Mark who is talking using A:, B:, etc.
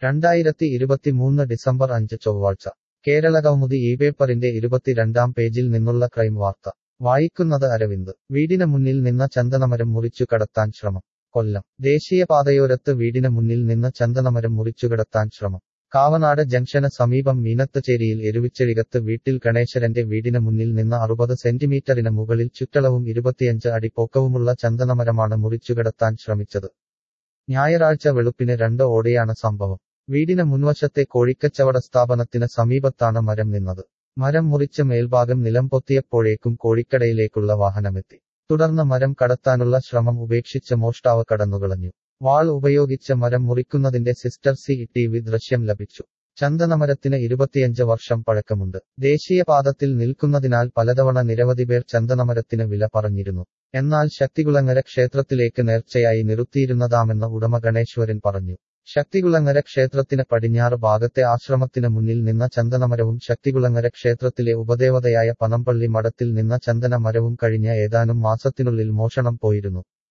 A: രണ്ടായിരത്തി ഇരുപത്തിമൂന്ന് ഡിസംബർ അഞ്ച് ചൊവ്വാഴ്ച കേരള കൗമുദി ഈ പേപ്പറിന്റെ ഇരുപത്തിരണ്ടാം പേജിൽ നിന്നുള്ള ക്രൈം വാർത്ത വായിക്കുന്നത് അരവിന്ദ് വീടിന് മുന്നിൽ നിന്ന ചന്ദനമരം മുറിച്ചു കടത്താൻ ശ്രമം കൊല്ലം ദേശീയപാതയോരത്ത് വീടിന് മുന്നിൽ നിന്ന് ചന്ദനമരം മുറിച്ചുകടത്താൻ ശ്രമം കാവനാട് ജംഗ്ഷന് സമീപം മീനത്തുചേരിയിൽ എരുവിച്ചഴികത്ത് വീട്ടിൽ ഗണേശരന്റെ വീടിന് മുന്നിൽ നിന്ന് അറുപത് സെന്റിമീറ്ററിന് മുകളിൽ ചുറ്റളവും ഇരുപത്തിയഞ്ച് അടി പൊക്കവുമുള്ള ചന്ദനമരമാണ് മുറിച്ചുകടത്താൻ ശ്രമിച്ചത് ഞായറാഴ്ച വെളുപ്പിന് രണ്ട് ഓടെയാണ് സംഭവം വീടിന് മുൻവശത്തെ കോഴിക്കച്ചവട സ്ഥാപനത്തിന് സമീപത്താണ് മരം നിന്നത് മരം മുറിച്ച് മേൽഭാഗം നിലം പൊത്തിയപ്പോഴേക്കും കോഴിക്കടയിലേക്കുള്ള വാഹനമെത്തി തുടർന്ന് മരം കടത്താനുള്ള ശ്രമം ഉപേക്ഷിച്ച് മോഷ്ടാവ് കടന്നുകളഞ്ഞു വാൾ ഉപയോഗിച്ച് മരം മുറിക്കുന്നതിന്റെ സിസ്റ്റർ സി ടി വി ദൃശ്യം ലഭിച്ചു ചന്ദനമരത്തിന് ഇരുപത്തിയഞ്ച് വർഷം പഴക്കമുണ്ട് ദേശീയപാദത്തിൽ നിൽക്കുന്നതിനാൽ പലതവണ നിരവധി പേർ ചന്ദനമരത്തിന് വില പറഞ്ഞിരുന്നു എന്നാൽ ശക്തികുളങ്ങര ക്ഷേത്രത്തിലേക്ക് നേർച്ചയായി നിർത്തിയിരുന്നതാമെന്ന് ഉടമ ഗണേശ്വരൻ പറഞ്ഞു ശക്തികുളങ്ങര ക്ഷേത്രത്തിന് പടിഞ്ഞാറ് ഭാഗത്തെ ആശ്രമത്തിന് മുന്നിൽ നിന്ന ചന്ദനമരവും ശക്തികുളങ്ങര ക്ഷേത്രത്തിലെ ഉപദേവതയായ പനമ്പള്ളി മഠത്തിൽ നിന്ന ചന്ദന മരവും കഴിഞ്ഞ ഏതാനും മാസത്തിനുള്ളിൽ മോഷണം പോയിരുന്നു